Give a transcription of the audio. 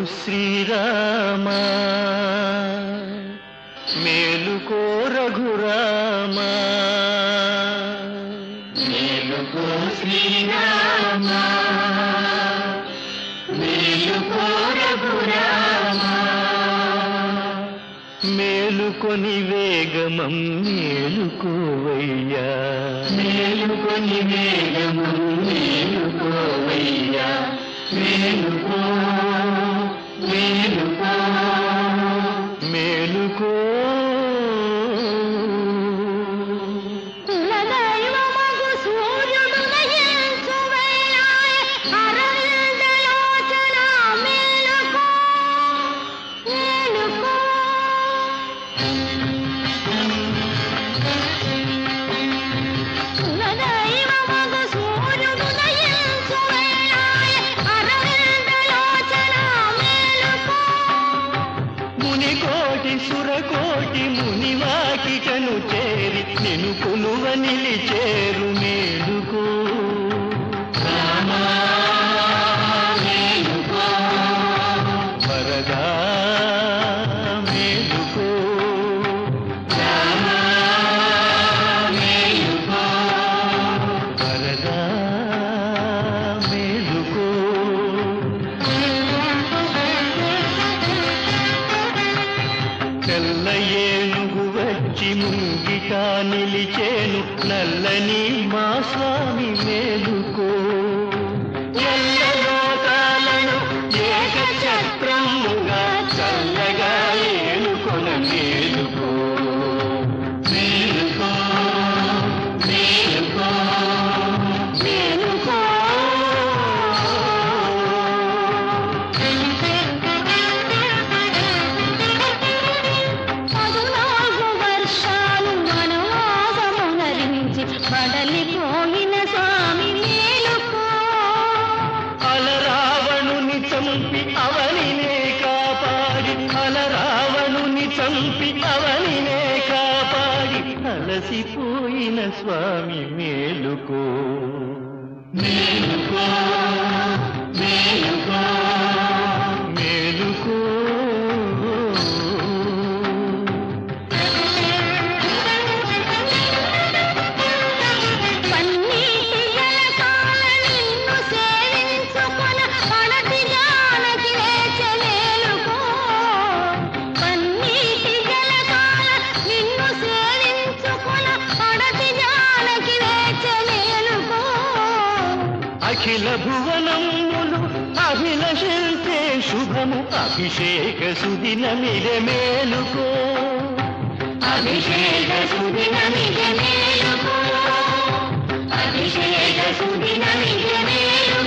శ్రీరామ మేలుకో రఘురామ మేలుకో శ్రీరామ మేలుకో రఘురామ మేలుకొని వేగమం మేలుకోవయ్యా మేలుకొని వేగమం మేలుకోవయ్యా మేలుకో మేలుకో మేలుకో కులదైవమగు సూర్యుడు నయించువయ్యాయ్ అరవిందలోచన మేలుకో మేలుకో కులదైవమగు సూర్యుడు నయించువయ్యాయ్ అరవిందలోచన మేలుకో మునికోటి సురకోటి మునివాకిటను చేరి నిను కొలువ నిలిచేరు మేలుకో రామా, మేలుకో. వరదా మేలుకో రామా, మేలుకో. వరదా మేలుకో తెల్ల ఏనుగు వచ్చి ముంగిట నిలిచేను నల్లని మా స్వామి మేలుకో ఎల్ల లోకాలను ఏక చక్రముగా చల్లగా ఏలుకొన మేలుకో మేలుకో మేలుకో మేలుకో పదునాలుగు వర్షాలు వనవాసమునరించి బడలిపోయిన స్వామి మేలుకో అలరావణుని చంపి అవనినే కాపాడి అలరావణుని చంపి అవనినే కాపాడి అలసిపోయిన స్వామి మేలుకో మేలుకో మేలుకో మేలుకో పన్నీటి జలకాల నిన్ను సేవించుకొన పడతి జానకి వేచ మేలుకో పన్నీటి జలకాల నిన్ను సేవించుకొన పడతి జానకి వేచ మేలుకో అఖిల భువనములు అభిలషించే శుభము అభిషేక సుదిన మిర మేలుకో అభిషేక సుదిన మిర మేలుకో అభిషేక సుదిన మిర మేలుకో